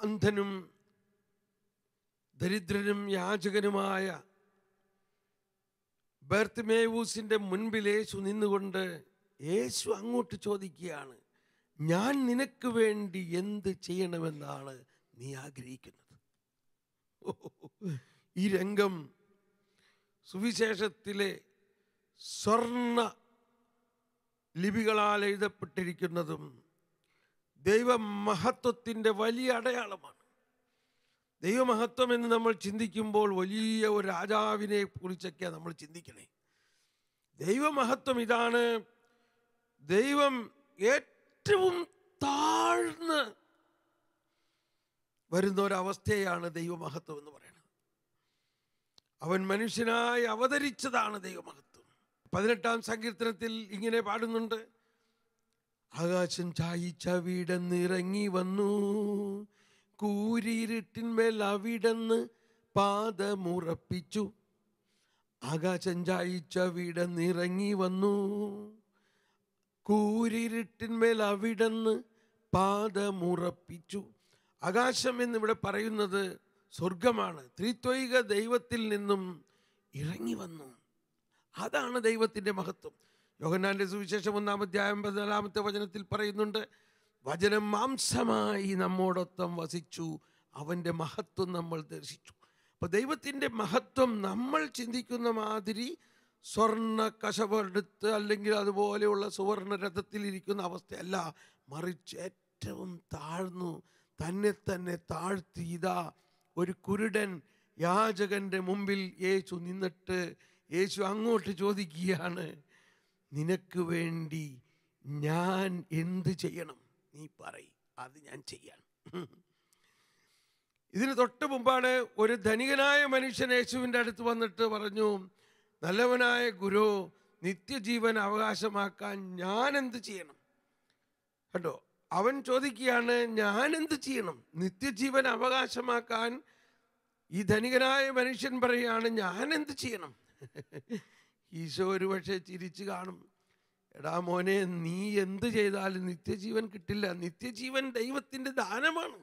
അന്ധനും ദരിദ്രനും യാചകനുമായ ബർത്തിമേവൂസിന്റെ മുൻപിൽ യേശു നിന്നുകൊണ്ട് യേശു അങ്ങോട്ട് ചോദിക്കുകയാണ് ഞാൻ നിനക്ക് വേണ്ടി എന്ത് ചെയ്യണമെന്നാണ് നീ ആഗ്രഹിക്കുന്നത് ഓ, ഈ രംഗം സുവിശേഷത്തിലെ സ്വർണ ലിപികളാൽ എഴുതപ്പെട്ടിരിക്കുന്നതും ദൈവമഹത്വത്തിൻ്റെ വലിയ അടയാളമാണ് ദൈവമഹത്വം എന്ന് നമ്മൾ ചിന്തിക്കുമ്പോൾ വലിയ ഒരു രാജാവിനെ കുറിച്ചൊക്കെയാണ് നമ്മൾ ചിന്തിക്കണേ ദൈവമഹത്വം ഇതാണ് ദൈവം ഏറ്റവും താഴ്ന്ന് വരുന്ന ഒരവസ്ഥയാണ് ദൈവമഹത്വം എന്ന് പറയുന്നത് അവൻ മനുഷ്യനായി അവതരിച്ചതാണ് ദൈവമഹത്വം പതിനെട്ടാം സങ്കീർത്തനത്തിൽ ഇങ്ങനെ പാടുന്നുണ്ട് ആകാശം ചായിച്ച വീടന്നിറങ്ങി വന്നു കൂരിരുട്ടിന്മേൽ അവിടന്ന് പാദമുറപ്പിച്ചു ആകാശം ചായിച്ച വീടന്നിറങ്ങി വന്നു കൂരിരുട്ടിന്മേൽ അവിടന്ന് പാദമുറപ്പിച്ചു ആകാശം എന്നിവിടെ പറയുന്നത് സ്വർഗമാണ് ത്രിത്വൈക ദൈവത്തിൽ നിന്നും ഇറങ്ങി വന്നു അതാണ് ദൈവത്തിൻ്റെ മഹത്വം യോഹന്നാന്റെ സുവിശേഷം ഒന്നാം അധ്യായം പതിനാലാമത്തെ വചനത്തിൽ പറയുന്നുണ്ട് വചനം മാംസമായി നമ്മോടൊപ്പം വസിച്ചു അവൻ്റെ മഹത്വം നമ്മൾ ദർശിച്ചു അപ്പോൾ ദൈവത്തിൻ്റെ മഹത്വം നമ്മൾ ചിന്തിക്കുന്ന മാതിരി സ്വർണ്ണ കശവെടുത്ത് അല്ലെങ്കിൽ അതുപോലെയുള്ള സുവർണ രഥത്തിലിരിക്കുന്ന അവസ്ഥയല്ല മറിച്ച് ഏറ്റവും താഴ്ന്നു തന്നെ തന്നെ താഴ്ത്തി ഇതാ ഒരു കുരുടൻ യാചകന്റെ മുമ്പിൽ യേശു നിന്നിട്ട് യേശു അങ്ങോട്ട് ചോദിക്കുകയാണ് നിനക്ക് വേണ്ടി ഞാൻ എന്ത് ചെയ്യണം നീ പറയ് അത് ഞാൻ ചെയ്യാൻ ഇതിന് തൊട്ട് മുമ്പാണ് ഒരു ധനികനായ മനുഷ്യൻ യേശുവിൻ്റെ അടുത്ത് വന്നിട്ട് പറഞ്ഞു നല്ലവനായ ഗുരു നിത്യജീവൻ അവകാശമാക്കാൻ ഞാൻ എന്ത് ചെയ്യണം കേട്ടോ അവൻ ചോദിക്കുകയാണ് ഞാൻ എന്ത് ചെയ്യണം നിത്യജീവൻ അവകാശമാക്കാൻ ഈ ധനികനായ മനുഷ്യൻ പറയുകയാണ് ഞാൻ എന്ത് ചെയ്യണം ഈശോ ഒരു പക്ഷേ ചിരിച്ചു കാണും എടാ മോനെ നീ എന്ത് ചെയ്താലും നിത്യജീവൻ കിട്ടില്ല നിത്യജീവൻ ദൈവത്തിൻ്റെ ദാനമാണ്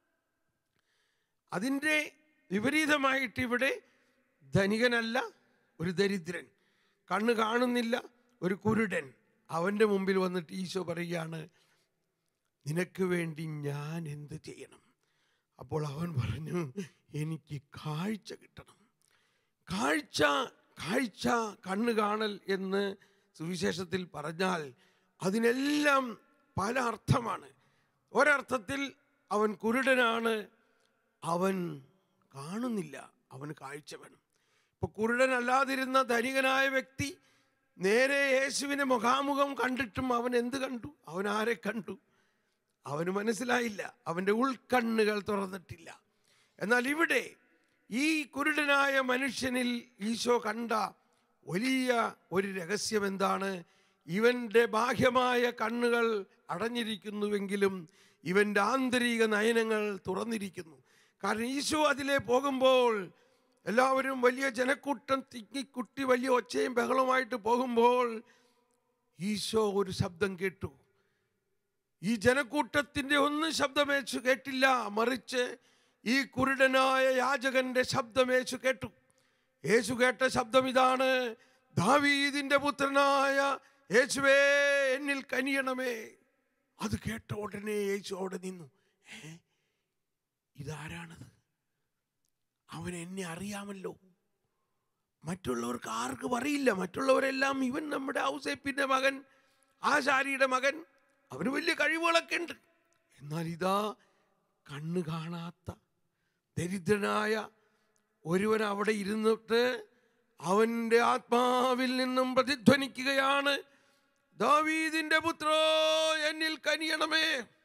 അതിൻ്റെ വിപരീതമായിട്ട് ഇവിടെ ധനികനല്ല ഒരു ദരിദ്രൻ കണ്ണ് കാണുന്നില്ല ഒരു കുരുടൻ അവൻ്റെ മുമ്പിൽ വന്നിട്ട് ഈശോ പറയുകയാണ് നിനക്ക് വേണ്ടി ഞാൻ എന്ത് ചെയ്യണം അപ്പോൾ അവൻ പറഞ്ഞു എനിക്ക് കാഴ്ച കിട്ടണം കാഴ്ച കാഴ്ച കണ്ണ് കാണൽ എന്ന് സുവിശേഷത്തിൽ പറഞ്ഞാൽ അതിനെല്ലാം പല അർത്ഥമാണ് ഒരർത്ഥത്തിൽ അവൻ കുരുടനാണ് അവൻ കാണുന്നില്ല അവന് കാഴ്ച വേണം ഇപ്പൊ കുരുടനല്ലാതിരുന്ന ധനികനായ വ്യക്തി നേരെ യേശുവിനെ മുഖാമുഖം കണ്ടിട്ടും അവൻ എന്ത് കണ്ടു അവൻ ആരെ കണ്ടു അവന് മനസ്സിലായില്ല അവൻ്റെ ഉൾക്കണ്ണുകൾ തുറന്നിട്ടില്ല എന്നാൽ ഇവിടെ ഈ കുരുടനായ മനുഷ്യനിൽ ഈശോ കണ്ട വലിയ ഒരു രഹസ്യം എന്താണ് ഇവൻ്റെ ബാഹ്യമായ കണ്ണുകൾ അടഞ്ഞിരിക്കുന്നുവെങ്കിലും ഇവൻ്റെ ആന്തരിക നയനങ്ങൾ തുറന്നിരിക്കുന്നു കാരണം ഈശോ അതിലെ പോകുമ്പോൾ എല്ലാവരും വലിയ ജനക്കൂട്ടം തിങ്ങിക്കുട്ടി വലിയ ഒച്ചയും ബഹളവുമായിട്ട് പോകുമ്പോൾ ഈശോ ഒരു ശബ്ദം കേട്ടു ഈ ജനക്കൂട്ടത്തിൻ്റെ ഒന്നും ശബ്ദമേച്ചു കേട്ടില്ല മറിച്ച് ഈ കുരുടനായ യാചകന്റെ ശബ്ദമേച്ചു കേട്ടു യേശു കേട്ട ശബ്ദം ഇതാണ് ദാവീദിന്റെ പുത്രനായ യേശുവേ എന്നിൽ കനിയണമേ അത് കേട്ട ഉടനെ യേശു അവിടെ നിന്നു ഏ ഇതാരാണത് അവൻ എന്നെ അറിയാമല്ലോ മറ്റുള്ളവർക്ക് ആർക്കും അറിയില്ല മറ്റുള്ളവരെല്ലാം ഇവൻ നമ്മുടെ ഔസേപ്പിന്റെ മകൻ ആശാരിയുടെ മകൻ അവന് വലിയ കഴിവുകളൊക്കെ ഉണ്ട് എന്നാൽ ഇതാ കണ്ണ് കാണാത്ത ദരിദ്രനായ ഒരുവൻ അവിടെ ഇരുന്നിട്ട് അവൻ്റെ ആത്മാവിൽ നിന്നും പ്രതിധ്വനിക്കുകയാണ് ദാവീദിന്റെ പുത്രോ എന്നിൽ കനിയണമേ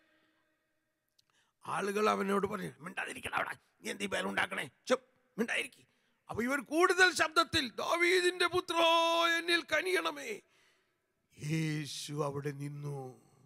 ആളുകൾ അവനോട് പറഞ്ഞു മിണ്ടാതിരിക്കണം അവിടെ നീ എന്ത് പേരുണ്ടാക്കണേ ചുപ് മിണ്ടായിരിക്കും അപ്പൊ ഇവർ കൂടുതൽ ശബ്ദത്തിൽ ദാവീദിന്റെ പുത്രോ എന്നിൽ കനിയണമേ യേശു അവിടെ നിന്നു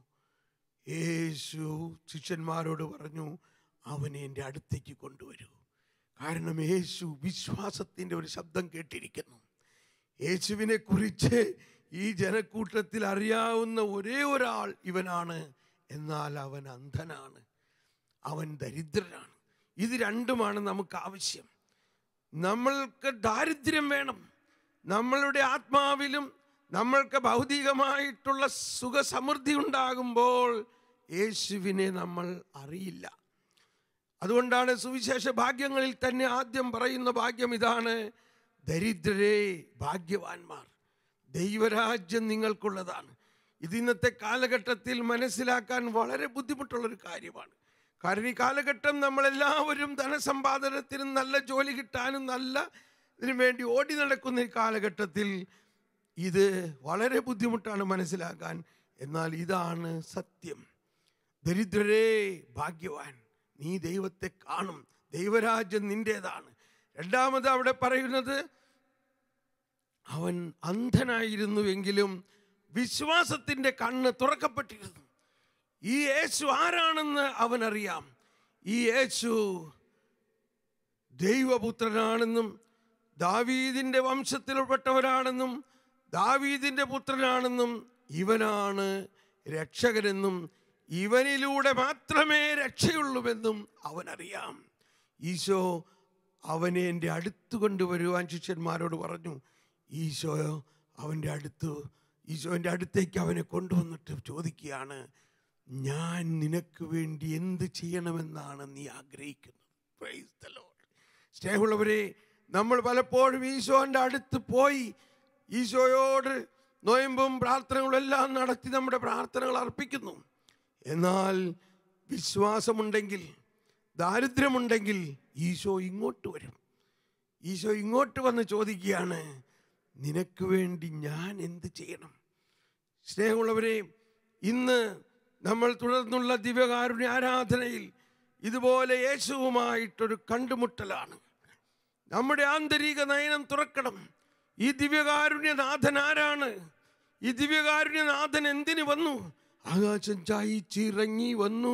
യേശു ശിഷ്യന്മാരോട് പറഞ്ഞു അവനെ എൻ്റെ അടുത്തേക്ക് കൊണ്ടുവരൂ കാരണം യേശു വിശ്വാസത്തിൻ്റെ ഒരു ശബ്ദം കേട്ടിരിക്കുന്നു യേശുവിനെ കുറിച്ച് ഈ ജനക്കൂട്ടത്തിൽ അറിയാവുന്ന ഒരേ ഒരാൾ ഇവനാണ് എന്നാൽ അവൻ അന്ധനാണ് അവൻ ദരിദ്രനാണ് ഇത് രണ്ടുമാണ് നമുക്ക് ആവശ്യം നമ്മൾക്ക് ദാരിദ്ര്യം വേണം നമ്മളുടെ ആത്മാവിലും നമ്മൾക്ക് ഭൗതികമായിട്ടുള്ള സുഖസമൃദ്ധി ഉണ്ടാകുമ്പോൾ യേശുവിനെ നമ്മൾ അറിയില്ല അതുകൊണ്ടാണ് സുവിശേഷ ഭാഗ്യങ്ങളിൽ തന്നെ ആദ്യം പറയുന്ന ഭാഗ്യം ഇതാണ് ദരിദ്രരെ ഭാഗ്യവാന്മാർ ദൈവരാജ്യം നിങ്ങൾക്കുള്ളതാണ് ഇത് ഇന്നത്തെ കാലഘട്ടത്തിൽ മനസ്സിലാക്കാൻ വളരെ ബുദ്ധിമുട്ടുള്ളൊരു കാര്യമാണ് കാരണം ഈ കാലഘട്ടം നമ്മളെല്ലാവരും ധനസമ്പാദനത്തിനും നല്ല ജോലി കിട്ടാനും നല്ല ഇതിനു വേണ്ടി ഓടി നടക്കുന്ന ഈ കാലഘട്ടത്തിൽ ഇത് വളരെ ബുദ്ധിമുട്ടാണ് മനസ്സിലാക്കാൻ എന്നാൽ ഇതാണ് സത്യം ദരിദ്രരേ ഭാഗ്യവാൻ നീ ദൈവത്തെ കാണും ദൈവരാജ്യം നിന്റേതാണ് രണ്ടാമത് അവിടെ പറയുന്നത് അവൻ അന്ധനായിരുന്നുവെങ്കിലും വിശ്വാസത്തിന്റെ കണ്ണ് തുറക്കപ്പെട്ടിരുന്നു ഈ യേശു ആരാണെന്ന് അവൻ അറിയാം ഈ യേശു ദൈവപുത്രനാണെന്നും ദാവീദിന്റെ വംശത്തിൽപ്പെട്ടവരാണെന്നും ദാവീദിന്റെ പുത്രനാണെന്നും ഇവനാണ് രക്ഷകനെന്നും ഇവനിലൂടെ മാത്രമേ രക്ഷയുള്ളൂവെന്നും അവനറിയാം ഈശോ അവനെ എൻ്റെ അടുത്ത് കൊണ്ടുവരുവാൻ ശിഷ്യന്മാരോട് പറഞ്ഞു ഈശോ അവൻ്റെ അടുത്ത് ഈശോൻ്റെ അടുത്തേക്ക് അവനെ കൊണ്ടുവന്നിട്ട് ചോദിക്കുകയാണ് ഞാൻ നിനക്ക് വേണ്ടി എന്ത് ചെയ്യണമെന്നാണ് നീ ആഗ്രഹിക്കുന്നത് Praise the Lord. സ്നേഹമുള്ളവരെ നമ്മൾ പലപ്പോഴും ഈശോൻ്റെ അടുത്ത് പോയി ഈശോയോട് നോയമ്പും പ്രാർത്ഥനകളും എല്ലാം നടത്തി നമ്മുടെ പ്രാർത്ഥനകൾ അർപ്പിക്കുന്നു എന്നാൽ വിശ്വാസമുണ്ടെങ്കിൽ ദാരിദ്ര്യമുണ്ടെങ്കിൽ ഈശോ ഇങ്ങോട്ട് വരും ഈശോ ഇങ്ങോട്ട് വന്ന് ചോദിക്കുകയാണ് നിനക്ക് വേണ്ടി ഞാൻ എന്ത് ചെയ്യണം സ്നേഹമുള്ളവരെ ഇന്ന് നമ്മൾ തുടർന്നുള്ള ദിവ്യകാരുണ്യ ആരാധനയിൽ ഇതുപോലെ യേശുവുമായിട്ടൊരു കണ്ടുമുട്ടലാണ് നമ്മുടെ ആന്തരിക നയനം തുറക്കണം ഈ ദിവ്യകാരുണ്യനാഥൻ ആരാണ് ഈ ദിവ്യകാരുണ്യനാഥൻ എന്തിനു വന്നു ആകാശം ചായിച്ചിറങ്ങി വന്നു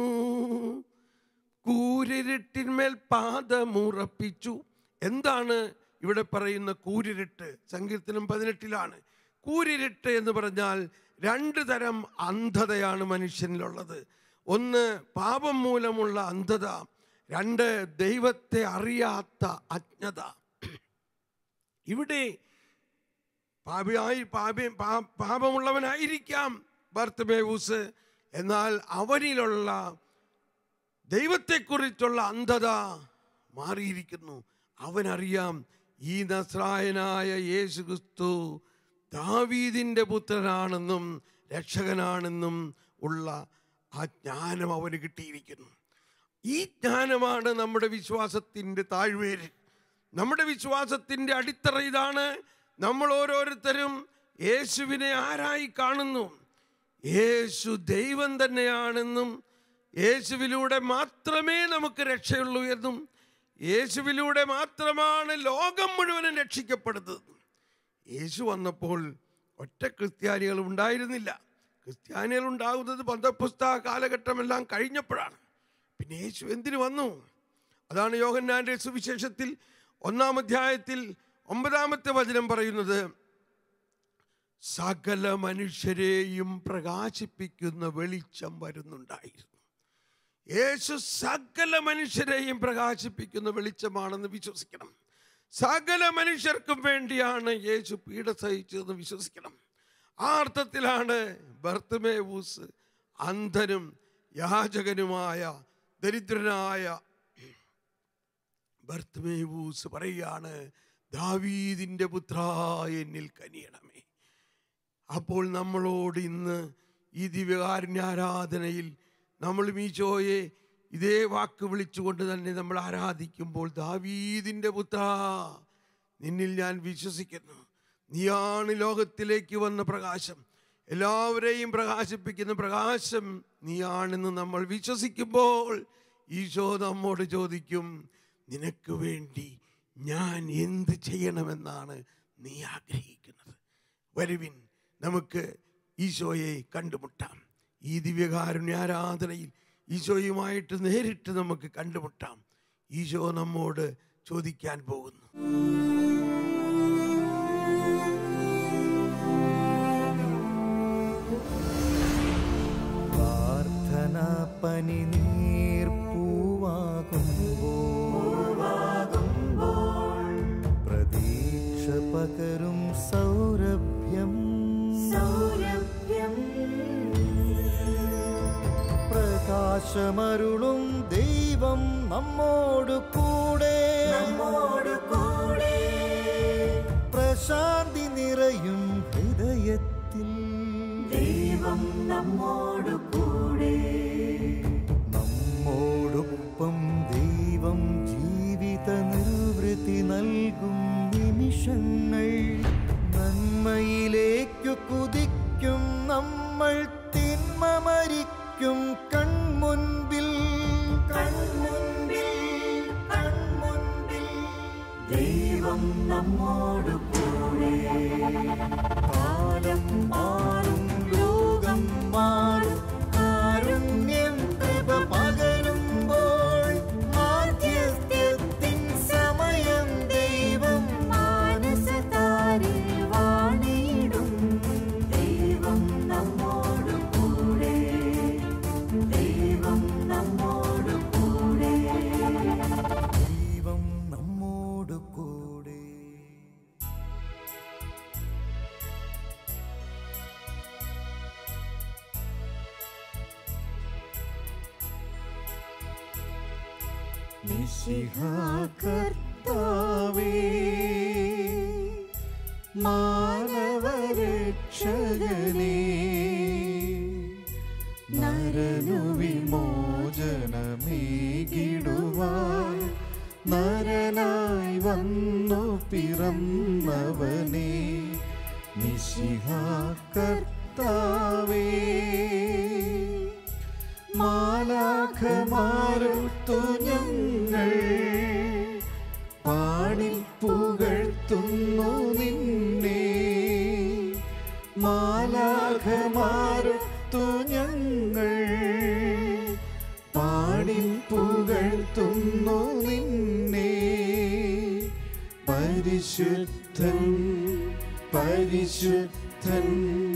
കൂരിരുട്ടിന്മേൽ പാദമുറപ്പിച്ചു എന്താണ് ഇവിടെ പറയുന്ന കൂരിരുട്ട് സങ്കീർത്തനം പതിനെട്ടിലാണ് കൂരിരുട്ട് എന്ന് പറഞ്ഞാൽ രണ്ട് തരം അന്ധതയാണ് മനുഷ്യനിലുള്ളത് ഒന്ന് പാപം മൂലമുള്ള അന്ധത രണ്ട് ദൈവത്തെ അറിയാത്ത അജ്ഞത ഇവിടെ പാപിയായി പാപി പാ- പാപമുള്ളവനായിരിക്കാം ബർത്തമേവൂസ് എന്നാൽ അവനിലുള്ള ദൈവത്തെക്കുറിച്ചുള്ള അന്ധത മാറിയിരിക്കുന്നു അവനറിയാം ഈ നസ്രായനായ യേശു ക്രിസ്തു ദാവീദിൻ്റെ പുത്രനാണെന്നും രക്ഷകനാണെന്നും ഉള്ള ആ ജ്ഞാനം അവന് കിട്ടിയിരിക്കുന്നു ഈ ജ്ഞാനമാണ് നമ്മുടെ വിശ്വാസത്തിൻ്റെ താഴ്വേര് നമ്മുടെ വിശ്വാസത്തിൻ്റെ അടിത്തറ ഇതാണ് നമ്മൾ ഓരോരുത്തരും യേശുവിനെ ആരായി കാണുന്നു യേശു ദൈവം തന്നെയാണെന്നും യേശുവിലൂടെ മാത്രമേ നമുക്ക് രക്ഷയുള്ളൂ എന്നും യേശുവിലൂടെ മാത്രമാണ് ലോകം മുഴുവനും രക്ഷിക്കപ്പെടുന്നത് യേശു വന്നപ്പോൾ ഒറ്റ ക്രിസ്ത്യാനികൾ ഉണ്ടായിരുന്നില്ല ക്രിസ്ത്യാനികൾ ഉണ്ടാകുന്നത് പന്തപ്പുസ്തക കാലഘട്ടമെല്ലാം കഴിഞ്ഞപ്പോഴാണ് പിന്നെ യേശു എന്തിനു വന്നു അതാണ് യോഹന്നാന്റെ സുവിശേഷത്തിൽ ഒന്നാം അധ്യായത്തിൽ ഒമ്പതാമത്തെ വചനം പറയുന്നത് സകല മനുഷ്യരെയും പ്രകാശിപ്പിക്കുന്ന വെളിച്ചം വരുന്നുണ്ടായിരുന്നു യേശു സകല മനുഷ്യരെയും പ്രകാശിപ്പിക്കുന്ന വെളിച്ചമാണെന്ന് വിശ്വസിക്കണം സകല മനുഷ്യർക്കും വേണ്ടിയാണ് യേശു പീഡ സഹിച്ചതെന്ന് വിശ്വസിക്കണം ആ അർത്ഥത്തിലാണ് ബർത്തമേവൂസ് അന്ധനും യാചകനുമായ ദരിദ്രനായ ബർത്തമേവൂസ് പറയുകയാണ് ദാവീദിൻ്റെ പുത്ര എന്നിൽ കനിയണമേ അപ്പോൾ നമ്മളോട് ഇന്ന് ഈ ദിവ്യകാരുണ്യാരാധനയിൽ നമ്മൾ മീശോയെ ഇതേ വാക്ക് വിളിച്ചുകൊണ്ട് തന്നെ നമ്മൾ ആരാധിക്കുമ്പോൾ ദാവീദിൻ്റെ പുത്ര നിന്നിൽ ഞാൻ വിശ്വസിക്കുന്നു നീയാണ് ലോകത്തിലേക്ക് വന്ന പ്രകാശം എല്ലാവരെയും പ്രകാശിപ്പിക്കുന്ന പ്രകാശം നീയാണെന്ന് നമ്മൾ വിശ്വസിക്കുമ്പോൾ ഈശോ നമ്മോട് ചോദിക്കും നിനക്ക് വേണ്ടി ഞാൻ എന്ത് ചെയ്യണമെന്നാണ് നീ ആഗ്രഹിക്കുന്നത് വരുവിൻ നമുക്ക് ഈശോയെ കണ്ടുമുട്ടാം ഈ ദിവ്യകാരുണ്യ ആരാധനയിൽ ഈശോയുമായിട്ട് നേരിട്ട് നമുക്ക് കണ്ടുമുട്ടാം ഈശോ നമ്മോട് ചോദിക്കാൻ പോകുന്നു പ്രാർത്ഥന പനി നീർപ്പൂ പകരും സൗരഭ്യം സൗരഭ്യം പ്രകാശമരുളും ദൈവം നമ്മോട് കൂടെ നമ്മോട് കൂടെ പ്രശാന്തി നിറയും ഹൃദയത്തിൽ ദൈവം നമ്മോട് കൂടെ നമ്മോടൊപ്പം ദൈവം ജീവിത നിർവൃത്തി നൽകും നിമിഷങ്ങൾ നന്മയിലേക്കു കുതിക്കും നമ്മൾ തിന്മ മരിക്കും കൺമുൻപിൽ കൺമുൻപിൽ കൺമുൻപിൽ ദൈവം നമ്മോട് കൂടെ കാലം മാറും ലോകം മാറും കാരുണ്യം കൃപ പകരുമ്പോൾ മാധ്യസ്ഥ്യത്തിൻ സമയം ദൈവം മാനസതാരിൽ വാണിടും ദൈവം നമ്മോട് കൂടെ ദൈവം നമ്മോട് കൂടെ ദൈവം നമ്മോട് കൂടെ കർത്താവേ മാനവരക്ഷകനേ നരനു വിമോചനമേകിടുവാൻ നരനായി വന്നു പിറന്നവനെ നിശിഹ കർത്താവേ മാലാഖമാരുത്തു ഞങ്ങൾ പാടിപ്പുകഴ്ത്തുന്നു നിന്നെ മാലാഖമാരുത്തു ഞങ്ങൾ പാടിപ്പുകഴ്ത്തുന്നു നിന്നെ പരിശുദ്ധൻ പരിശുദ്ധൻ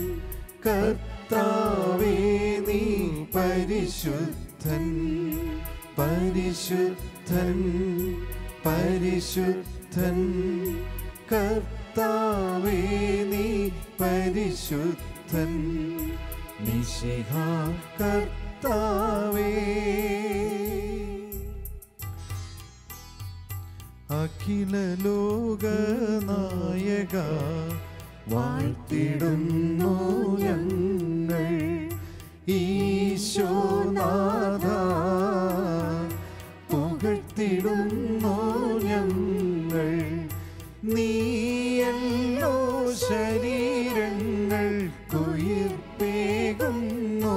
കർത്താവേ നീ പരിശുദ്ധൻ പരിശുദ്ധൻ പരിശുദ്ധൻ കർത്താവേ നീ പരിശുദ്ധൻ നിശിഹ കർത്താവേ അഖില ലോകനായക വാഴ്ത്തിടുന്നു ഞങ്ങൾ ഈശോനാഥ പുകഴ്ത്തിടുന്നു ഞങ്ങൾ നീയല്ലോ ശരീരങ്ങൾ കുയിർപ്പേകുന്നു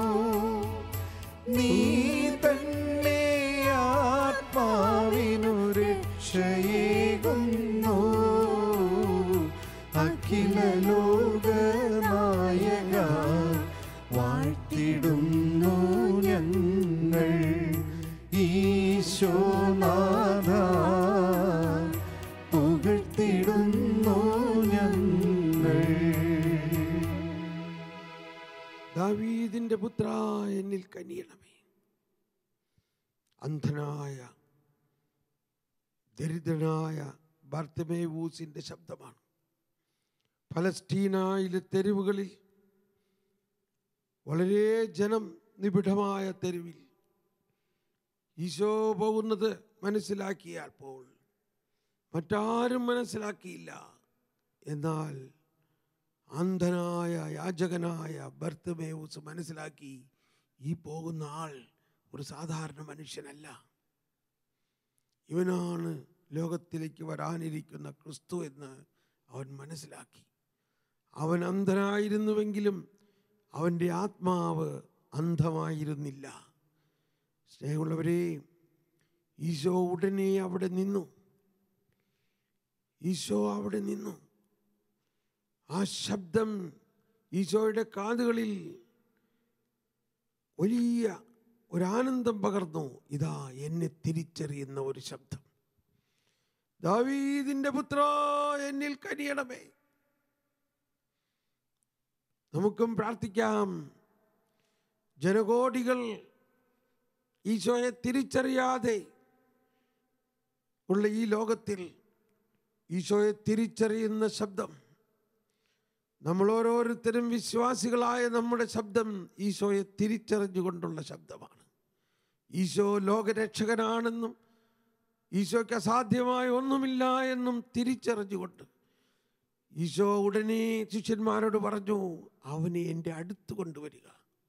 നീ തന്നെ ആത്മാവിനു രക്ഷയേകുന്നു അഖില ലോകനായക വാഴ്ത്തിടുന്നു ഞങ്ങൾ ഈശോനാഥ പുകഴ്ത്തിടുന്നു ഞങ്ങൾ ദാവീദിന്റെ പുത്ര എന്നിൽ കനിയണമേ അന്ധനായ ദരിദ്രനായ ബർത്തമേവൂസിന്റെ ശബ്ദമാണ് ഫലസ്തീനായിലെ തെരുവുകളിൽ വളരെ ജനം നിബിഡമായ തെരുവിൽ ഈശോ പോകുന്നത് മനസ്സിലാക്കിയപ്പോൾ മറ്റാരും മനസ്സിലാക്കിയില്ല എന്നാൽ അന്ധനായ യാചകനായ ബർത്തമേവൂസ് മനസ്സിലാക്കി ഈ പോകുന്ന ആൾ ഒരു സാധാരണ മനുഷ്യനല്ല ഇവനാണ് ലോകത്തിലേക്ക് വരാനിരിക്കുന്ന ക്രിസ്തു എന്ന് അവൻ മനസ്സിലാക്കി അവൻ അന്ധനായിരുന്നുവെങ്കിലും അവൻ്റെ ആത്മാവ് അന്ധമായിരുന്നില്ല സ്നേഹമുള്ളവരെ ഈശോ ഉടനെ അവിടെ നിന്നു ഈശോ അവിടെ നിന്നു ആ ശബ്ദം ഈശോയുടെ കാതുകളിൽ വലിയ ഒരാനന്ദം പകർന്നു ഇതാ എന്നെ തിരിച്ചറിയുന്ന ഒരു ശബ്ദം ദാവീദിന്റെ പുത്ര എന്നിൽ കനിയണമേ നമുക്കും പ്രാർത്ഥിക്കാം ജനകോടികൾ ഈശോയെ തിരിച്ചറിയാതെ ഉള്ള ഈ ലോകത്തിൽ ഈശോയെ തിരിച്ചറിയുന്ന ശബ്ദം നമ്മൾ ഓരോരുത്തരും വിശ്വാസികളായ നമ്മുടെ ശബ്ദം ഈശോയെ തിരിച്ചറിഞ്ഞുകൊണ്ടുള്ള ശബ്ദമാണ് ഈശോ ലോകരക്ഷകനാണെന്നും ഈശോയ്ക്ക് അസാധ്യമായ ഒന്നുമില്ല എന്നും തിരിച്ചറിഞ്ഞുകൊണ്ട് ഈശോ ഉടനെ ശിഷ്യന്മാരോട് പറഞ്ഞു അവനെ എൻ്റെ അടുത്ത് കൊണ്ടുവരിക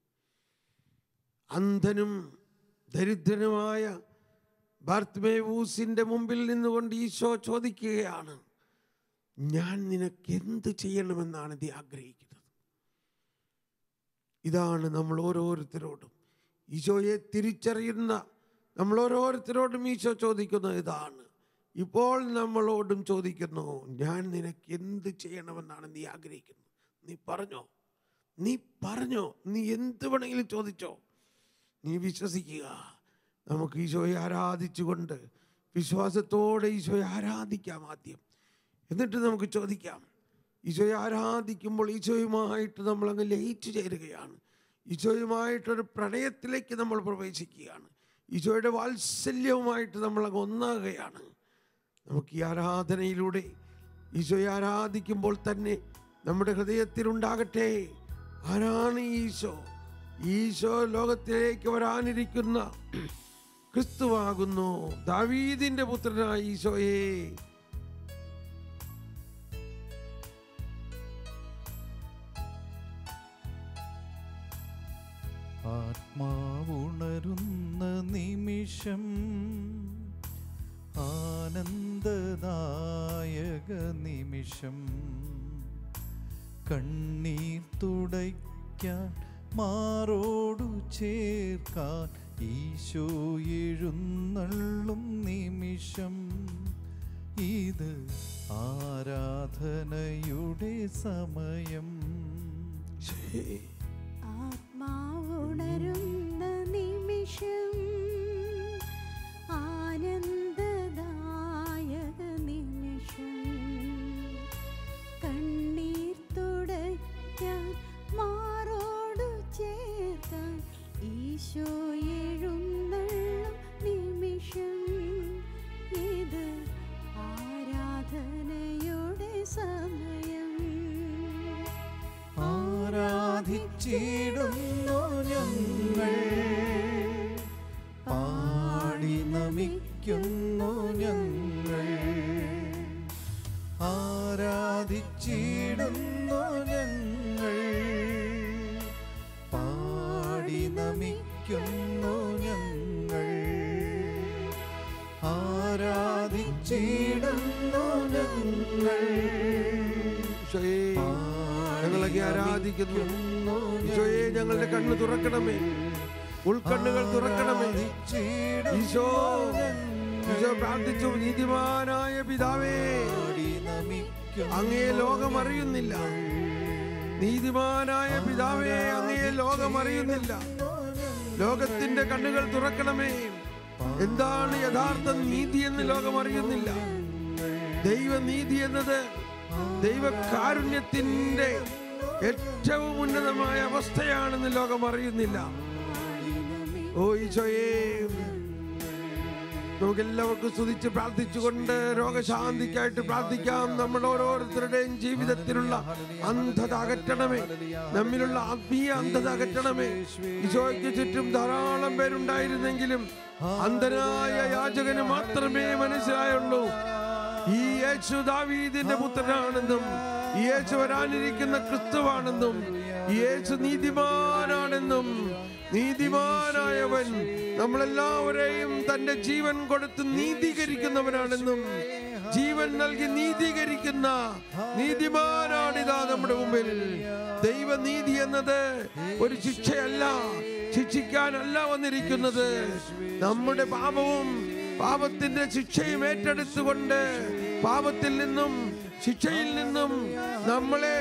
അന്ധനും ദരിദ്രനുമായ ബാർത്മേവൂസിൻ്റെ മുമ്പിൽ നിന്നുകൊണ്ട് ഈശോ ചോദിക്കുകയാണ് ഞാൻ നിനക്ക് എന്ത് ചെയ്യണമെന്നാണ് നീ ആഗ്രഹിക്കുന്നത് ഇതാണ് നമ്മൾ ഓരോരുത്തരോടും ഈശോയെ തിരിച്ചറിയുന്ന നമ്മൾ ഓരോരുത്തരോടും ഈശോ ചോദിക്കുന്നത് ഇതാണ് ഇപ്പോൾ നമ്മളോടും ചോദിക്കുന്നു ഞാൻ നിനക്ക് എന്ത് ചെയ്യണമെന്നാണ് നീ ആഗ്രഹിക്കുന്നത് നീ പറഞ്ഞോ നീ പറഞ്ഞോ നീ എന്ത് വേണമെങ്കിലും ചോദിച്ചോ നീ വിശ്വസിക്കുക നമുക്ക് ഈശോയെ ആരാധിച്ചുകൊണ്ട് വിശ്വാസത്തോടെ ഈശോയെ ആരാധിക്കാം ആദ്യം എന്നിട്ട് നമുക്ക് ചോദിക്കാം ഈശോയെ ആരാധിക്കുമ്പോൾ ഈശോയുമായിട്ട് നമ്മൾ അങ്ങ് ലയിച്ചു ചേരുകയാണ് ഈശോയുമായിട്ടൊരു പ്രണയത്തിലേക്ക് നമ്മൾ പ്രവേശിക്കുകയാണ് ഈശോയുടെ വാത്സല്യവുമായിട്ട് നമ്മൾ അങ്ങ് ഒന്നാകുകയാണ് നമുക്ക് ഈ ആരാധനയിലൂടെ ഈശോയെ ആരാധിക്കുമ്പോൾ തന്നെ നമ്മുടെ ഹൃദയത്തിലുണ്ടാകട്ടെ ആരാണ് ഈ ഈശോ ഈശോ ലോകത്തിലേക്ക് വരാനിരിക്കുന്ന ക്രിസ്തുവാകുന്നു ദാവീദിന്റെ പുത്രനായ ഈശോയെ ആത്മാവുണരുന്ന നിമിഷം ആനന്ദദായക നിമിഷം കണ്ണീർ തുടയ്ക്കാൻ മാറോടു ചേർക്കാൻ ഈശോ എഴുന്നള്ളും നിമിഷം ഇത് ആരാധനയുടെ സമയം ഈശോയെ, ആത്മാവുണരുന്ന നിമിഷം ആനന്ദദായക നിമിഷം കണ്ണീർ തുടയ്ക്കാൻ മാറോടു ചേർക്കാൻ ഈശോ എഴുന്നള്ളും നിമിഷം ഇത് ആരാധനയുടെ സമയം ആരാധിച്ചിടുന്നു ഞങ്ങൾ പാടി നമിക്കുന്നു ഞങ്ങൾ ആരാധിച്ചിടുന്നു ഞങ്ങൾ പാടി നമിക്കുന്നു ഞങ്ങൾ ആരാധിച്ചിടുന്നു ഞങ്ങൾ ഈശോയെ ഞങ്ങളൊക്കെ ആരാധിക്കുന്നു ഈശോയെ ഞങ്ങളുടെ കണ്ണ് തുറക്കണമേ ഉൾക്കണ്ണുകൾ തുറക്കണമേ ഈശോ ഈശോ പ്രാർത്ഥിച്ചു നീതിമാനായ പിതാവേ അങ്ങേ ലോകം അറിയുന്നില്ല നീതിമാനായ പിതാവേ അങ്ങയെ ലോകം അറിയുന്നില്ല ലോകത്തിന്റെ കണ്ണുകൾ തുറക്കണമേ എന്താണ് യഥാർത്ഥ നീതി എന്ന് ലോകം അറിയുന്നില്ല ദൈവനീതി എന്നത് ദൈവകാരുണ്യത്തിന്റെ ഏറ്റവും ഉന്നതമായ അവസ്ഥയാണെന്ന് ലോകം അറിയുന്നില്ല ഓ ഈശോയേ നമുക്ക് എല്ലാവർക്കും സ്തുതിച്ച് പ്രാർത്ഥിച്ചുകൊണ്ട് രോഗശാന്തിക്കായിട്ട് പ്രാർത്ഥിക്കാം നമ്മൾ ഓരോരുത്തരുടെയും ജീവിതത്തിലുള്ള അന്ധത അകറ്റണമേ നമ്മിലുള്ള ആത്മീയ അന്ധത അകറ്റണമേ ഈശോയ്ക്ക് ചുറ്റും ധാരാളം പേരുണ്ടായിരുന്നെങ്കിലും അന്ധനായ യാചകന് മാത്രമേ മനസ്സിലായുള്ളൂ ഈ യേശു ദാവീദിന്റെ പുത്രനാണെന്നും ഈ യേശു വരാനിരിക്കുന്ന ക്രിസ്തുവാണെന്നും ഈ യേശു നീതിമാനാണെന്നും നീതിമാനായവൻ നമ്മളെല്ലാവരെയും തന്റെ ജീവൻ കൊടുത്ത് നീതീകരിക്കുന്നവനാണെന്നും ജീവൻ നൽകി നീതീകരിക്കുന്ന നീതിമാനാണിതാ നമ്മുടെ മുമ്പിൽ ദൈവനീതി എന്നത് ഒരു ശിക്ഷയല്ല ശിക്ഷിക്കാനല്ല വന്നിരിക്കുന്നത് നമ്മുടെ പാപവും പാപത്തിന്റെ ശിക്ഷയും ഏറ്റെടുത്തുകൊണ്ട് പാപത്തിൽ നിന്നും ശിക്ഷയിൽ നിന്നും നമ്മളെ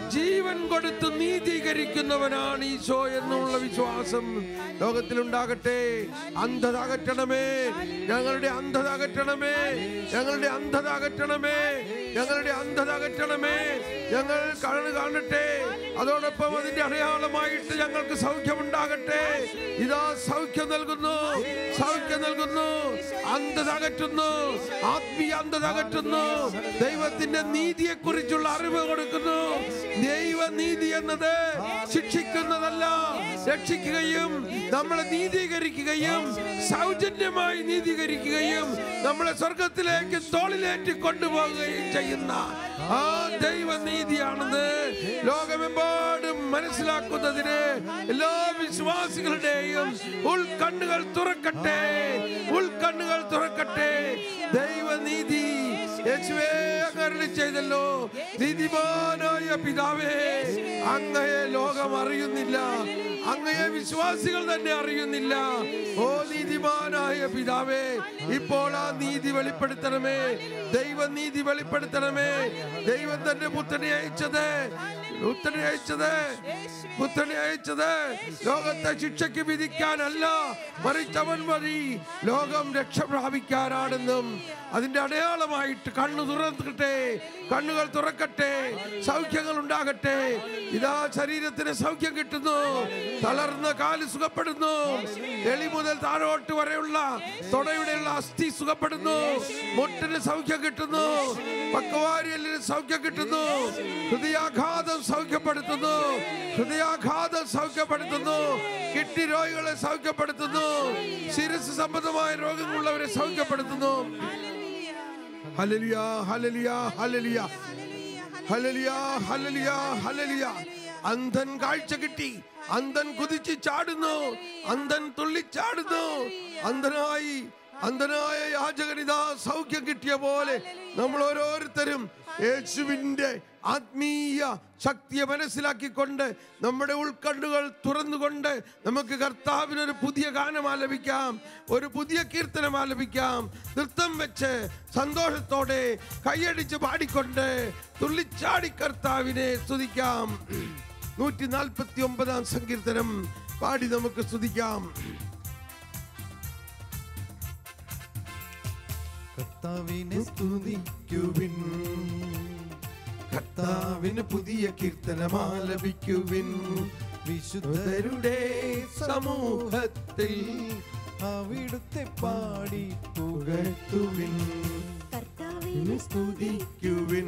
ജീവൻ കൊടുത്ത് നീതീകരിക്കുന്നവനാണ് ഈശോ എന്നുള്ള വിശ്വാസം ലോകത്തിലുണ്ടാകട്ടെ അന്ധത അകറ്റണമേ ഞങ്ങളുടെ അന്ധത അകറ്റണമേ ഞങ്ങളുടെ അന്ധത അകറ്റണമേ ഞങ്ങളുടെ അന്ധത അകറ്റണമേ ഞങ്ങൾ കണ്ണു കാണട്ടെ അതോടൊപ്പം അതിന്റെ അടയാളമായിട്ട് ഞങ്ങൾക്ക് സൗഖ്യമുണ്ടാകട്ടെ ഇതാ സൗഖ്യം നൽകുന്നു സൗഖ്യം നൽകുന്നു അന്ധത അകറ്റുന്നു ആത്മീയ അന്ധത അകറ്റുന്നു ദൈവത്തിന്റെ നീതിയെ കുറിച്ചുള്ള അറിവ് കൊടുക്കുന്നു ദൈവനീതി എന്നത് ശിക്ഷിക്കുന്നതല്ല രക്ഷിക്കുകയും നമ്മളെ നീതീകരിക്കുകയും സൗജന്യമായി നീതീകരിക്കുകയും നമ്മളെ സ്വർഗത്തിലേക്ക് തോളിലേറ്റി കൊണ്ടുപോകുകയും ചെയ്യുന്ന ആ ദൈവനീതിയാണെന്ന് ലോകമെമ്പാടും മനസ്സിലാക്കുന്നതിന് എല്ലാ വിശ്വാസികളുടെയും ഉൾക്കണ്ണുകൾ തുറക്കട്ടെ ഉൾക്കണ്ണുകൾ തുറക്കട്ടെ ദൈവനീതി യേശുവേ അങ്ങ് അരുളി ചെയ്തല്ലോ നീതിമാനായ പിതാവേ അങ്ങയെ ലോകം അറിയുന്നില്ല അങ്ങയെ വിശ്വാസികൾ തന്നെ അറിയുന്നില്ല ഓ നീതിമാനായ പിതാവേ ഇപ്പോൾ ആ നീതി വെളിപ്പെടുത്തണമേ ദൈവനീതി വെളിപ്പെടുത്തണമേ ദൈവം തന്റെ പുത്രനെ അയച്ചത് പുത്രനെ അയച്ചത് പുത്രനെ അയച്ചത് ലോകത്തെ ശിക്ഷയ്ക്ക് വിധിക്കാനല്ല മറിച്ചവൻ വഴി ലോകം രക്ഷ പ്രാപിക്കാനാണെന്നും അതിന്റെ അടയാളമായിട്ട് കണ്ണു തുറക്കട്ടെ കണ്ണുകൾ തുറക്കട്ടെ സൗഖ്യങ്ങൾ ഉണ്ടാകട്ടെ ഇതാ ശരീരത്തിന് സൗഖ്യം കിട്ടുന്നു തളർന്ന കാല് സുഖപ്പെടുന്നു എളി മുതൽ താഴോട്ട് വരെയുള്ള തൊടയുടെയുള്ള അസ്ഥി സുഖപ്പെടുന്നു മുട്ടിന് സൗഖ്യം കിട്ടുന്നു പക്കവാരിയലിന് സൗഖ്യം കിട്ടുന്നു ഹൃദയാഘാതം സൗഖ്യപ്പെടുത്തുന്നു ഹൃദയാഘാതം സൗഖ്യപ്പെടുത്തുന്നു കിഡ്നി രോഗികളെ സൗഖ്യപ്പെടുത്തുന്നു ശിരസ് സംബന്ധമായ രോഗങ്ങളുള്ളവരെ സൗഖ്യപ്പെടുത്തുന്നു ഹലലിയ ഹലലിയ ഹലലിയ ഹലലിയ ഹലലിയ ഹലലിയ അന്ധൻ കാഴ്ച കിട്ടി അന്ധൻ കുതിച്ച് ചാടുന്നു അന്ധൻ തുള്ളിച്ചാടുന്നു അന്ധനായി അന്ധനായ യാചകനിതാ സൗഖ്യം കിട്ടിയ പോലെ നമ്മൾ ഓരോരുത്തരും യേശുവിൻ്റെ ആത്മീയ ശക്തിയെ മനസ്സിലാക്കിക്കൊണ്ട് നമ്മുടെ ഉൾക്കണ്ണുകൾ തുറന്നുകൊണ്ട് നമുക്ക് കർത്താവിനൊരു പുതിയ ഗാനം ആലപിക്കാം ഒരു പുതിയ കീർത്തനം ആലപിക്കാം നൃത്തം വെച്ച് സന്തോഷത്തോടെ കൈയടിച്ച് പാടിക്കൊണ്ട് തുള്ളിച്ചാടി കർത്താവിനെ സ്തുതിക്കാം നൂറ്റി നാൽപ്പത്തി ഒമ്പതാം സങ്കീർത്തനം പാടി നമുക്ക് സ്തുതിക്കാം കർത്താവിനെ സ്തുതിക്കുവിൻ കർത്താവിന് പുതിയ കീർത്തനമാലപിക്കുവിൻ വിശുദ്ധരുടെ സമൂഹത്തിൽ അവിടുത്തെ പാടി പുകഴ്ത്തുവിൻ കർത്താവിനെ സ്തുതിക്കുവിൻ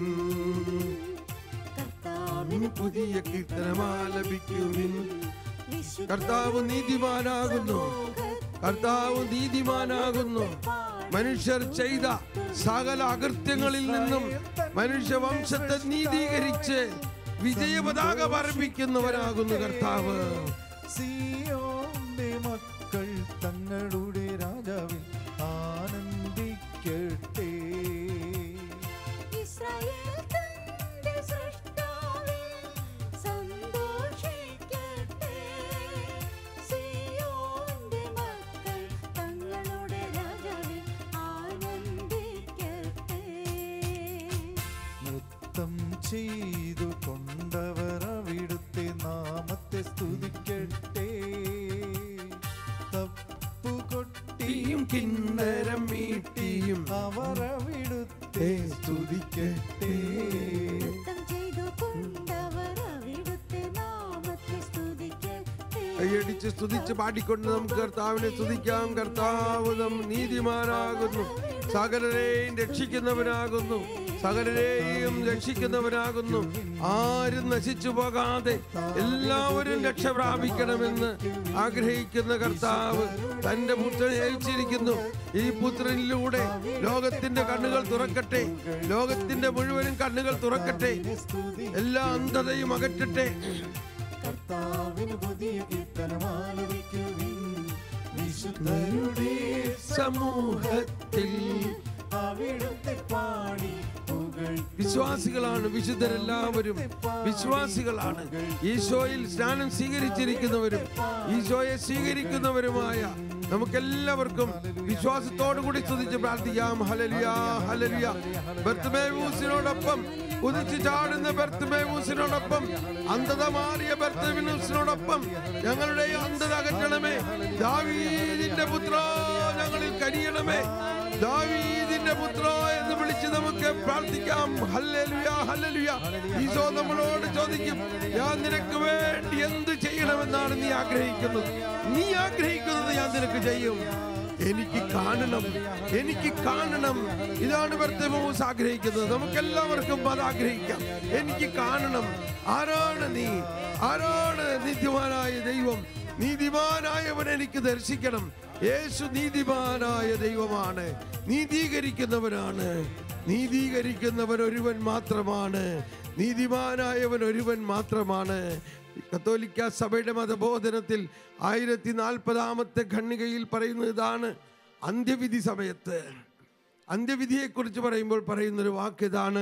കർത്താവിന് പുതിയ കീർത്തനമാലപിക്കുവിൻ വിശുദ്ധ കർത്താവ് നീതിമാനാകുന്നു കർത്താവ് നീതിമാനാകുന്നു മനുഷ്യർ ചെയ്ത സകല അകൃത്യങ്ങളിൽ നിന്നും മനുഷ്യവംശത്തെ നീതീകരിച്ച് വിജയപതാക പറപ്പിക്കുന്നവനാകുന്നു കർത്താവ് സിയോന്റെ മക്കൾ തങ്ങളുടെ രാജാവിൽ ആനന്ദിക്കട്ടെ ഇസ്രായേൽ തന്റെ സൃഷ്ടാവിൽ സന്തോഷിക്കട്ടെ. സിയോന്റെ മക്കൾ തങ്ങളുടെ രാജാവിൽ ആനന്ദിക്കട്ടെ. നൃത്തം ചെയ്തു കൊണ്ടവർ അവിടുത്തെ നാമത്തെ സ്തുതിക്കട്ടെ തപ്പുകൊട്ടിയും തീയും കിന്നരം മീട്ടിയും അവർ അവിടുത്തെ സ്തുതിക്കട്ടെ നൃത്തം ചെയ്തു കൊണ്ടവർ അവിടുത്തെ നാമത്തെ സ്തുതിക്കട്ടെ. കൈയടിച്ച് സ്തുതിച്ച് പാടിക്കൊണ്ട് നമുക്ക് കർത്താവിനെ സ്തുതിക്കാം കർത്താവ് നം നീതിമാനാകുന്നു സകലരെയും രക്ഷിക്കുന്നവനാകുന്നു സകലരെയും രക്ഷിക്കുന്നവനാകുന്നു ആരും നശിച്ചു പോകാതെ എല്ലാവരും രക്ഷ പ്രാപിക്കണമെന്ന് ആഗ്രഹിക്കുന്ന കർത്താവ് തന്റെ പുത്രനെ അയച്ചിരിക്കുന്നു ഈ പുത്രനിലൂടെ ലോകത്തിന്റെ കണ്ണുകൾ തുറക്കട്ടെ ലോകത്തിന്റെ മുഴുവനും കണ്ണുകൾ തുറക്കട്ടെ എല്ലാ അന്ധതയും അകറ്റട്ടെ കർത്താവിന് പുതിയ കീർത്തനമാലപിക്കുവിൻ വിശുദ്ധരുടെ സമൂഹത്തിൽ അവിടുത്തെ പാടി പുകഴ്ത്തുവിൻ. വിശ്വാസികളാണ് വിശുദ്ധരെല്ലാവരും വിശ്വാസികളാണ് ഈശോയിൽ സ്നാനം സ്വീകരിച്ചിരിക്കുന്നവരും ഈശോയെ സ്വീകരിക്കുന്നവരുമായ നമുക്കെല്ലാവർക്കും വിശ്വാസത്തോടു കൂടി സ്തുതിച്ച് പ്രാർത്ഥിക്കാം ഹലലിയ ഹലലിയ ബർത്തമേവൂസിനോടൊപ്പം കുതിച്ചു ചാടുന്ന ബർത്തമേവൂസിനോടൊപ്പം അന്ധത മാറിയ ബർത്തമേവൂസിനോടൊപ്പം ഞങ്ങളുടെ ഈ അന്ധത അകറ്റണമേ ദാവീദിന്റെ പുത്ര ഞങ്ങളിൽ കരിയണമേ ദാവീദിന്റെ പുത്ര എന്ന് വിളിച്ച് നമുക്ക് പ്രാർത്ഥിക്കാം ഹല്ലേലൂയ ഹല്ലേലൂയ ഈശോ നമ്മളോട് ചോദിക്കും ഞാൻ നിനക്ക് വേണ്ടി എന്ത് ചെയ്യണമെന്നാണ് നീ ആഗ്രഹിക്കുന്നത് നീ ആഗ്രഹിക്കുന്നത് ഞാൻ നിനക്ക് ചെയ്യും എനിക്ക് കാണണം എനിക്ക് കാണണം ഇതാണ് ബർത്തമോസ് ആഗ്രഹിക്കുന്നത് നമുക്കെല്ലാവർക്കും അത് ആഗ്രഹിക്കാം എനിക്ക് കാണണം ആരാണ് നീ ആരാണ് നീതിമാനായ ദൈവം നീതിമാനായവൻ എനിക്ക് ദർശിക്കണം യേശു നീതിമാനായ ദൈവമാണ് നീതീകരിക്കുന്നവനാണ് നീതീകരിക്കുന്നവൻ ഒരുവൻ മാത്രമാണ് നീതിമാനായവൻ ഒരുവൻ മാത്രമാണ് കത്തോലിക്ക സഭയുടെ മതബോധനത്തിൽ ആയിരത്തി നാൽപ്പതാമത്തെ ഖണ്ണികയിൽ പറയുന്നത് ഇതാണ് അന്ത്യവിധി സമയത്ത് അന്ത്യവിധിയെക്കുറിച്ച് പറയുമ്പോൾ പറയുന്നൊരു വാക്ക് ഇതാണ്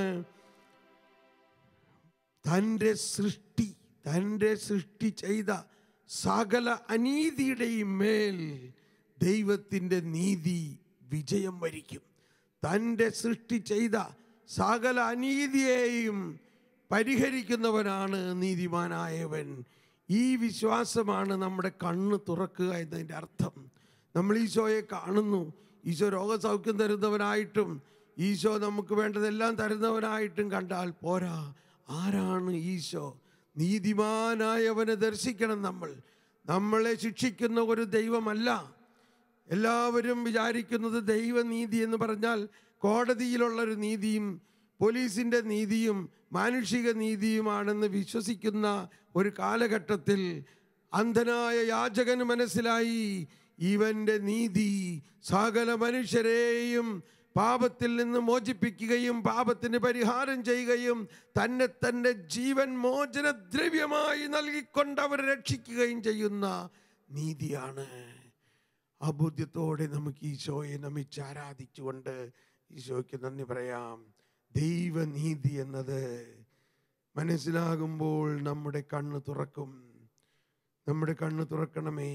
തൻ്റെ സൃഷ്ടി തൻ്റെ സൃഷ്ടി ചെയ്ത സകല അനീതിയുടെയും മേൽ ദൈവത്തിൻ്റെ നീതി വിജയം വരിക്കും തൻ്റെ സൃഷ്ടി ചെയ്ത സകല അനീതിയെയും പരിഹരിക്കുന്നവനാണ് നീതിമാനായവൻ ഈ വിശ്വാസമാണ് നമ്മുടെ കണ്ണ് തുറക്കുക എന്നതിൻ്റെ അർത്ഥം നമ്മൾ ഈശോയെ കാണുന്നു ഈശോ രോഗസൗഖ്യം തരുന്നവനായിട്ടും ഈശോ നമുക്ക് വേണ്ടതെല്ലാം തരുന്നവനായിട്ടും കണ്ടാൽ പോരാ ആരാണ് ഈശോ നീതിമാനായവനെ ദർശിക്കണം നമ്മൾ നമ്മളെ ശിക്ഷിക്കുന്ന ഒരു ദൈവമല്ല എല്ലാവരും വിചാരിക്കുന്നത് ദൈവനീതി എന്ന് പറഞ്ഞാൽ കോടതിയിലുള്ള ഒരു നീതിയും പോലീസിൻ്റെ നീതിയും മാനുഷിക നീതിയുമാണെന്ന് വിശ്വസിക്കുന്ന ഒരു കാലഘട്ടത്തിൽ അന്ധനായ യാചകന് മനസ്സിലായി ഇവന്റെ നീതി സകല മനുഷ്യരെയും പാപത്തിൽ നിന്ന് മോചിപ്പിക്കുകയും പാപത്തിന് പരിഹാരം ചെയ്യുകയും തന്നെ തൻ്റെ ജീവൻ മോചന ദ്രവ്യമായി നൽകിക്കൊണ്ട് അവരെ രക്ഷിക്കുകയും ചെയ്യുന്ന നീതിയാണ് ആ ബോധ്യത്തോടെ നമുക്ക് ഈശോയെ നമിച്ച് ആരാധിച്ചുകൊണ്ട് ഈശോയ്ക്ക് നന്ദി പറയാം ദൈവനീതി എന്നത് മനസ്സിലാകുമ്പോൾ നമ്മുടെ കണ്ണ് തുറക്കും നമ്മുടെ കണ്ണ് തുറക്കണമേ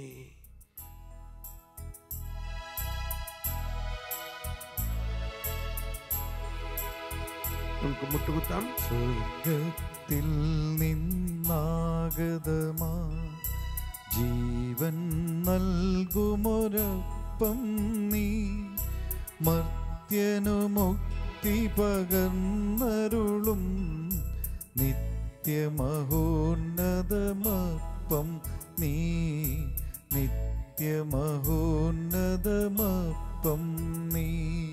നമുക്ക് മുട്ടുകുത്താം സ്വർഗത്തിൽ നിന്നാഗതമാ ജീവൻ നൽകുമൊരപ്പം നീ മർത്യനു മുക്തി പകർന്നരുളും നിത്യമഹോന്നതമപ്പം നീ നിത്യമഹോന്നതമപ്പം നീ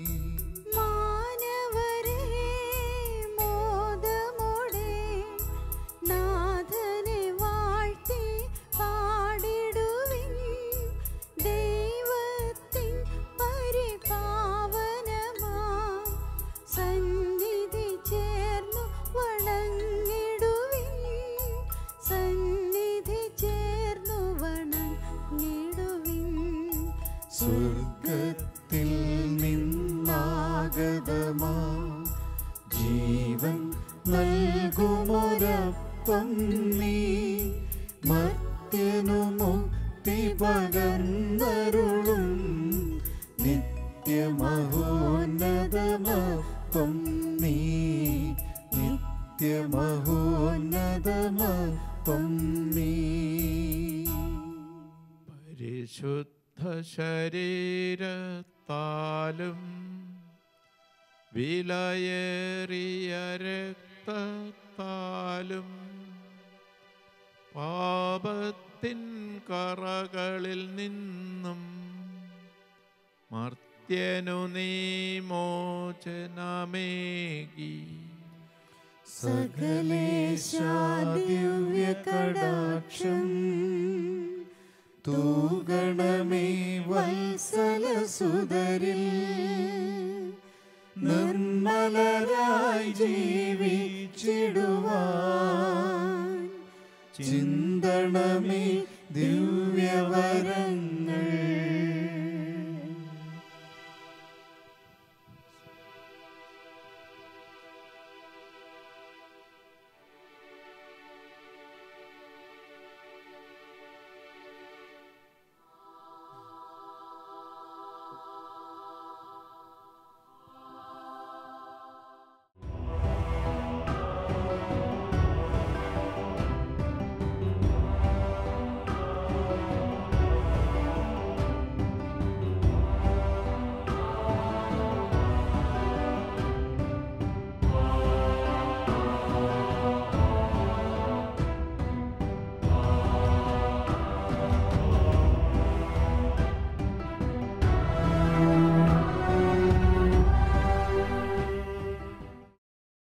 മാനവരേ മോദമോടെ നാഥനെ വാഴ്ത്തി പാടിടുവിൻ ദൈവത്തിൻ പരിപാവനമാം സന്നിധി ചേർന്നു വണങ്ങിടുവിൻ സന്നിധി ചേർന്നു വണങ്ങിടുവിൻ സ്വർഗത്തിൽ നിന്നാഗതമാ ജീവൻ നൽകുമൊരപ്പം നീ മർത്യനു മുക്തി പകർന്നരുളും നിത്യമഹോന്നതമപ്പം നീ നിത്യമഹോന്നതമപ്പം നീ പരിശുദ്ധ ശരീരത്താലും വിലയേറിയ രക്തത്താലും പാപത്തിൻ കറകളിൽ നിന്നും മർത്യനു നീ മോചനമേകി സകലേശാദിവ്യ കടാക്ഷം തൂഗണമേ വത്സല സുതരിൽ നിർമ്മലരായി ജീവിച്ചിടുവാൻ ചിന്തണമേ ദിവ്യവരങ്ങൾ